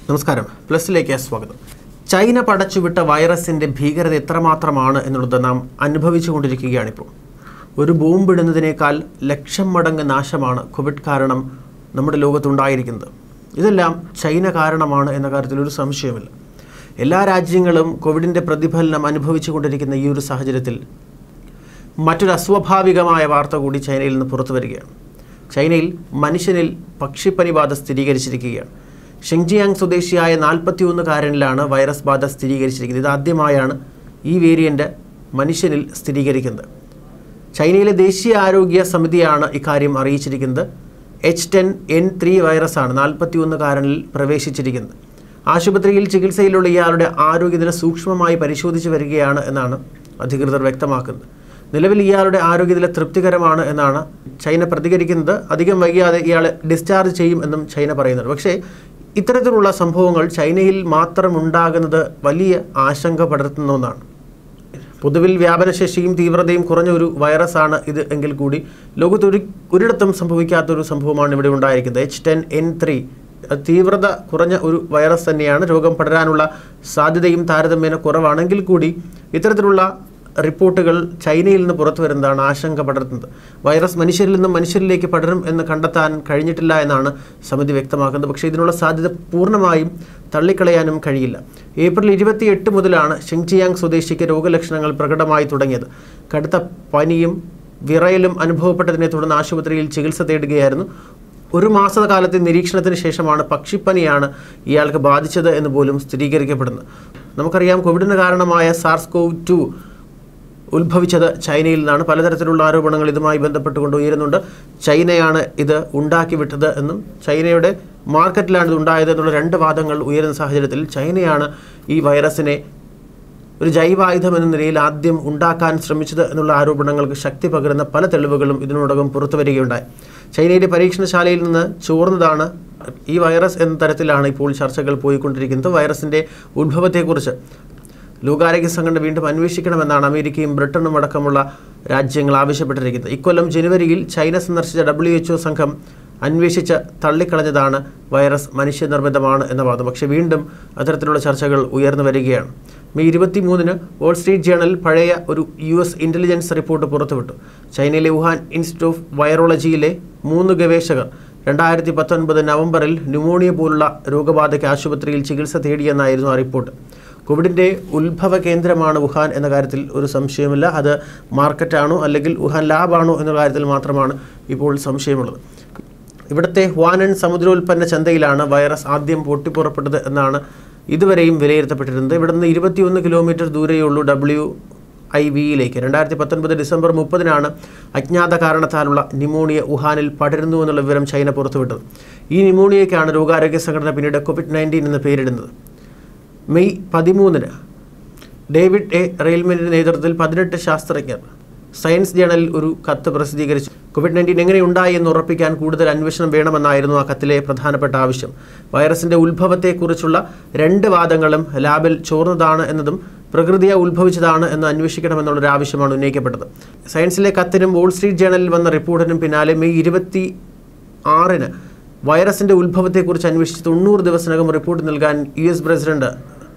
നമസ്കാരം പ്ലസിലേക്ക് സ്വാഗതം ചൈന പടച്ചുവിട്ട വൈറസിന്റെ ഭീകരത എത്രമാത്രമാണ് എന്നുള്ളത് നാം അനുഭവിച്ചുകൊണ്ടിരിക്കുകയാണിപ്പോൾ ഒരു ബോംബിടുന്നതിനേക്കാൾ ലക്ഷം മടങ്ങ് നാശമാണ് കോവിഡ് കാരണം നമ്മുടെ ലോകത്തുണ്ടായിരിക്കുന്നത് ഇതെല്ലാം ചൈന കാരണമാണ് എന്ന കാര്യത്തിൽ ഒരു സംശയമില്ല എല്ലാ രാജ്യങ്ങളും കോവിഡിൻ്റെ പ്രതിഫലനം അനുഭവിച്ചുകൊണ്ടിരിക്കുന്ന ഈ ഒരു സാഹചര്യത്തിൽ മറ്റൊരു അസ്വാഭാവികമായ വാർത്ത കൂടി ചൈനയിൽ നിന്ന് പുറത്തു വരികയാണ് ചൈനയിൽ മനുഷ്യനിൽ പക്ഷിപ്പനി ബാധ സ്ഥിരീകരിച്ചിരിക്കുകയാണ് ഷെങ്ജിയാങ് സ്വദേശിയായ നാൽപ്പത്തിയൊന്നുകാരനിലാണ് വൈറസ് ബാധ സ്ഥിരീകരിച്ചിരിക്കുന്നത് ഇത് ആദ്യമായാണ് ഈ വേരിയൻ്റ് മനുഷ്യനിൽ സ്ഥിരീകരിക്കുന്നത് ചൈനയിലെ ദേശീയ ആരോഗ്യ സമിതിയാണ് ഇക്കാര്യം അറിയിച്ചിരിക്കുന്നത് എച്ച് ടെൻ എൻ ത്രീ വൈറസാണ് നാൽപ്പത്തിയൊന്നുകാരനിൽ പ്രവേശിച്ചിരിക്കുന്നത് ആശുപത്രിയിൽ ചികിത്സയിലുള്ള ഇയാളുടെ ആരോഗ്യനില സൂക്ഷ്മമായി പരിശോധിച്ചു വരികയാണ് എന്നാണ് അധികൃതർ വ്യക്തമാക്കുന്നത് നിലവിൽ ഇയാളുടെ ആരോഗ്യനില തൃപ്തികരമാണ് എന്നാണ് ചൈന പ്രതികരിക്കുന്നത് അധികം വൈകാതെ ഇയാളെ ഡിസ്ചാർജ് ചെയ്യും എന്നും ചൈന പറയുന്നുണ്ട് പക്ഷേ ഇത്തരത്തിലുള്ള സംഭവങ്ങൾ ചൈനയിൽ മാത്രം ഉണ്ടാകുന്നത് വലിയ ആശങ്ക പടർത്തുന്ന ഒന്നാണ് പൊതുവിൽ വ്യാപനശേഷിയും തീവ്രതയും കുറഞ്ഞ ഒരു വൈറസാണ് ഇത് എങ്കിൽ കൂടി ലോകത്ത് ഒരു ഒരിടത്തും സംഭവിക്കാത്തൊരു സംഭവമാണ് ഇവിടെ ഉണ്ടായിരിക്കുന്നത് എച്ച് ടെൻ എൻ ത്രീ തീവ്രത കുറഞ്ഞ ഒരു വൈറസ് തന്നെയാണ് രോഗം പടരാനുള്ള സാധ്യതയും താരതമ്യേന കുറവാണെങ്കിൽ കൂടി ഇത്തരത്തിലുള്ള റിപ്പോർട്ടുകൾ ചൈനയിൽ നിന്ന് പുറത്തു വരുന്നതാണ് ആശങ്ക പടർത്തുന്നത് വൈറസ് മനുഷ്യരിൽ നിന്നും മനുഷ്യരിലേക്ക് പടരും എന്ന് കണ്ടെത്താൻ കഴിഞ്ഞിട്ടില്ല എന്നാണ് സമിതി വ്യക്തമാക്കുന്നത് പക്ഷേ ഇതിനുള്ള സാധ്യത പൂർണ്ണമായും തള്ളിക്കളയാനും കഴിയില്ല ഏപ്രിൽ ഇരുപത്തിയെട്ട് മുതലാണ് ഷെങ്ജിയാങ് സ്വദേശിക്ക് രോഗലക്ഷണങ്ങൾ പ്രകടമായി തുടങ്ങിയത് കടുത്ത പനിയും വിറയലും അനുഭവപ്പെട്ടതിനെ തുടർന്ന് ആശുപത്രിയിൽ ചികിത്സ തേടുകയായിരുന്നു ഒരു മാസകാലത്തെ നിരീക്ഷണത്തിന് ശേഷമാണ് പക്ഷിപ്പനിയാണ് ഇയാൾക്ക് ബാധിച്ചത് എന്ന് പോലും സ്ഥിരീകരിക്കപ്പെടുന്നത് നമുക്കറിയാം കോവിഡിന് കാരണമായ സാർസ് കോവ് ടു ഉത്ഭവിച്ചത് ചൈനയിൽ നിന്നാണ് പലതരത്തിലുള്ള ആരോപണങ്ങൾ ഇതുമായി ബന്ധപ്പെട്ടുകൊണ്ട് ഉയരുന്നുണ്ട് ചൈനയാണ് ഇത് ഉണ്ടാക്കി വിട്ടത് എന്നും ചൈനയുടെ മാർക്കറ്റിലാണ് ഇത് ഉണ്ടായത് എന്നുള്ള രണ്ട് വാദങ്ങൾ ഉയരുന്ന സാഹചര്യത്തിൽ ചൈനയാണ് ഈ വൈറസിനെ ഒരു ജൈവായുധം എന്ന നിലയിൽ ആദ്യം ഉണ്ടാക്കാൻ ശ്രമിച്ചത് എന്നുള്ള ആരോപണങ്ങൾക്ക് ശക്തി പകരുന്ന പല തെളിവുകളും ഇതിനോടകം പുറത്തു വരികയുണ്ടായി ചൈനയിലെ പരീക്ഷണശാലയിൽ നിന്ന് ചോർന്നതാണ് ഈ വൈറസ് എന്ന തരത്തിലാണ് ഇപ്പോൾ ചർച്ചകൾ പോയിക്കൊണ്ടിരിക്കുന്നത് വൈറസിൻ്റെ ഉത്ഭവത്തെക്കുറിച്ച് ലോകാരോഗ്യ സംഘടന വീണ്ടും അന്വേഷിക്കണമെന്നാണ് അമേരിക്കയും ബ്രിട്ടനും അടക്കമുള്ള രാജ്യങ്ങൾ ആവശ്യപ്പെട്ടിരിക്കുന്നത് ഇക്കൊല്ലം ജനുവരിയിൽ ചൈന സന്ദർശിച്ച ഡബ്ല്യു എച്ച്ഒ സംഘം അന്വേഷിച്ച് തള്ളിക്കളഞ്ഞതാണ് വൈറസ് മനുഷ്യനിർമ്മിതമാണ് എന്ന വാദം പക്ഷേ വീണ്ടും അത്തരത്തിലുള്ള ചർച്ചകൾ ഉയർന്നു വരികയാണ് മെയ് ഇരുപത്തി മൂന്നിന് വാൾ സ്ട്രീറ്റ് ജേണൽ പഴയ ഒരു യു എസ് ഇൻ്റലിജൻസ് റിപ്പോർട്ട് പുറത്തുവിട്ടു ചൈനയിലെ വുഹാൻ ഇൻസ്റ്റിറ്റ്യൂട്ട് ഓഫ് വൈറോളജിയിലെ മൂന്ന് ഗവേഷകർ രണ്ടായിരത്തി പത്തൊൻപത് നവംബറിൽ ന്യൂമോണിയ പോലുള്ള രോഗബാധയ്ക്ക് ആശുപത്രിയിൽ ചികിത്സ തേടിയെന്നായിരുന്നു ആ റിപ്പോർട്ട് കോവിഡിൻ്റെ ഉത്ഭവ കേന്ദ്രമാണ് വുഹാൻ എന്ന കാര്യത്തിൽ ഒരു സംശയമില്ല അത് മാർക്കറ്റാണോ അല്ലെങ്കിൽ വുഹാൻ ലാബാണോ എന്ന കാര്യത്തിൽ മാത്രമാണ് ഇപ്പോൾ സംശയമുള്ളത് ഇവിടുത്തെ ഹ്വാനൻ സമുദ്രോൽപ്പന്ന ചന്തയിലാണ് വൈറസ് ആദ്യം പൊട്ടിപ്പുറപ്പെട്ടത് എന്നാണ് ഇതുവരെയും വിലയിരുത്തപ്പെട്ടിരുന്നത് ഇവിടുന്ന് ഇരുപത്തിയൊന്ന് കിലോമീറ്റർ ദൂരെയുള്ളൂ ഡബ്ല്യു ഐ വിയിലേക്ക് രണ്ടായിരത്തി പത്തൊൻപത് ഡിസംബർ മുപ്പതിനാണ് അജ്ഞാത കാരണത്താലുള്ള ന്യൂമോണിയ വുഹാനിൽ പടരുന്നു എന്നുള്ള വിവരം ചൈന പുറത്തുവിട്ടത് ഈ ന്യൂമോണിയയ്ക്കാണ് രോഗാരോഗ്യ സംഘടന പിന്നീട് കോവിഡ് നയൻറ്റീൻ എന്ന് പേരിടുന്നത് മെയ് പതിമൂന്നിന് ഡേവിഡ് എ റെയിൽമെൻറ്റിൻ്റെ നേതൃത്വത്തിൽ പതിനെട്ട് ശാസ്ത്രജ്ഞർ സയൻസ് ജേണലിൽ ഒരു കത്ത് പ്രസിദ്ധീകരിച്ചു കോവിഡ് നയൻറ്റീൻ എങ്ങനെ ഉണ്ടായി എന്ന് ഉറപ്പിക്കാൻ കൂടുതൽ അന്വേഷണം വേണമെന്നായിരുന്നു ആ കത്തിലെ പ്രധാനപ്പെട്ട ആവശ്യം വൈറസിന്റെ ഉത്ഭവത്തെക്കുറിച്ചുള്ള രണ്ട് വാദങ്ങളും ലാബിൽ ചോർന്നതാണ് എന്നതും പ്രകൃതിയെ ഉത്ഭവിച്ചതാണ് എന്ന് അന്വേഷിക്കണമെന്നുള്ളൊരു ആവശ്യമാണ് ഉന്നയിക്കപ്പെട്ടത് സയൻസിലെ കത്തിനും വോൾ സ്ട്രീറ്റ് ജേണലിൽ വന്ന റിപ്പോർട്ടിനും പിന്നാലെ മെയ് ഇരുപത്തി ആറിന് വൈറസിന്റെ ഉത്ഭവത്തെക്കുറിച്ച് അന്വേഷിച്ച് തൊണ്ണൂറ് ദിവസത്തിനകം റിപ്പോർട്ട് നൽകാൻ U S president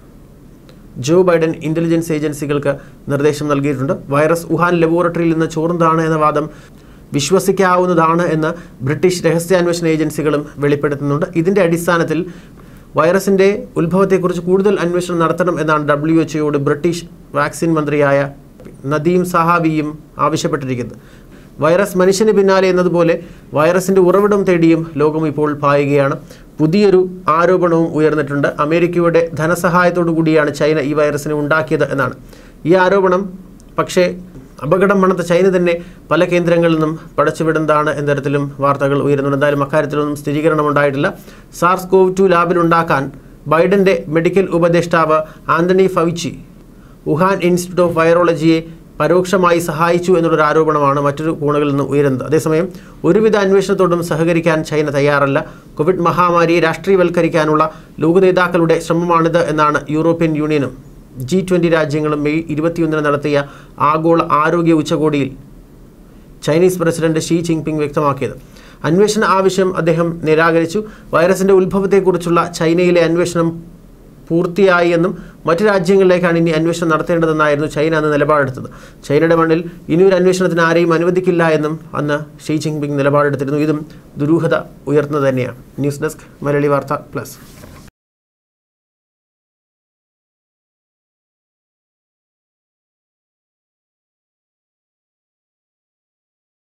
Joe Biden intelligence ഏജൻസികൾക്ക് നിർദ്ദേശം നൽകിയിട്ടുണ്ട് വൈറസ് വുഹാൻ ലബോറട്ടറിയിൽ നിന്ന് ചോർന്നതാണ് എന്ന വാദം വിശ്വസിക്കാവുന്നതാണ് എന്ന് ബ്രിട്ടീഷ് രഹസ്യാന്വേഷണ ഏജൻസികളും വെളിപ്പെടുത്തുന്നുണ്ട് ഇതിൻ്റെ അടിസ്ഥാനത്തിൽ വൈറസിൻ്റെ ഉത്ഭവത്തെക്കുറിച്ച് കൂടുതൽ അന്വേഷണം നടത്തണം എന്നാണ് ഡബ്ല്യു എച്ച്ഒയോട് ബ്രിട്ടീഷ് വാക്സിൻ മന്ത്രിയായ നദീം സഹാബിയും ആവശ്യപ്പെട്ടിരിക്കുന്നത് വൈറസ് മനുഷ്യന് പിന്നാലെ എന്നതുപോലെ വൈറസിൻ്റെ ഉറവിടം തേടിയും ലോകം ഇപ്പോൾ പായുകയാണ് പുതിയൊരു ആരോപണവും ഉയർന്നിട്ടുണ്ട് അമേരിക്കയുടെ ധനസഹായത്തോടു കൂടിയാണ് ചൈന ഈ വൈറസിനെ ഉണ്ടാക്കിയത് എന്നാണ് ഈ ആരോപണം പക്ഷേ അപകടം മണത്ത ചൈന തന്നെ പല കേന്ദ്രങ്ങളിൽ നിന്നും പടച്ചുവിടുന്നതാണ് എന്ന തരത്തിലും വാർത്തകൾ ഉയരുന്നുണ്ട് എന്തായാലും അക്കാര്യത്തിലൊന്നും സ്ഥിരീകരണം ഉണ്ടായിട്ടില്ല സാർസ് കോവ് ടു ലാബിലുണ്ടാക്കാൻ ബൈഡന്റെ മെഡിക്കൽ ഉപദേഷ്ടാവ് Anthony Fauci Wuhan institute of വൈറോളജിയെ പരോക്ഷമായി സഹായിച്ചു എന്നുള്ളൊരു ആരോപണമാണ് മറ്റൊരു കോണുകളിൽ നിന്ന് ഉയരുന്നത് അതേസമയം ഒരുവിധ അന്വേഷണത്തോടും സഹകരിക്കാൻ ചൈന തയ്യാറല്ല കോവിഡ് മഹാമാരിയെ രാഷ്ട്രീയവൽക്കരിക്കാനുള്ള ലോക നേതാക്കളുടെ ശ്രമമാണിത് എന്നാണ് യൂറോപ്യൻ യൂണിയനും ജി ട്വൻ്റി രാജ്യങ്ങളും മെയ് ഇരുപത്തിയൊന്നിന് നടത്തിയ ആഗോള ആരോഗ്യ ഉച്ചകോടിയിൽ ചൈനീസ് പ്രസിഡന്റ് ഷീ ജിൻപിങ് വ്യക്തമാക്കിയത് അന്വേഷണ ആവശ്യം അദ്ദേഹം നിരാകരിച്ചു വൈറസിന്റെ ഉത്ഭവത്തെക്കുറിച്ചുള്ള ചൈനയിലെ അന്വേഷണം പൂർത്തിയായി എന്നും മറ്റു രാജ്യങ്ങളിലേക്കാണ് ഇനി അന്വേഷണം നടത്തേണ്ടതെന്നായിരുന്നു ചൈന അന്ന് നിലപാടെടുത്തത് ചൈനയുടെ മണ്ണിൽ ഇനിയൊരു അന്വേഷണത്തിന് ആരെയും അനുവദിക്കില്ല എന്നും അന്ന് ഷീ ജിൻപിങ് നിലപാടെടുത്തിരുന്നു ഇതും ദുരൂഹത ഉയർന്നത് തന്നെയാണ് ന്യൂസ് ഡെസ്ക് മലയാളി വാർത്ത പ്ലസ്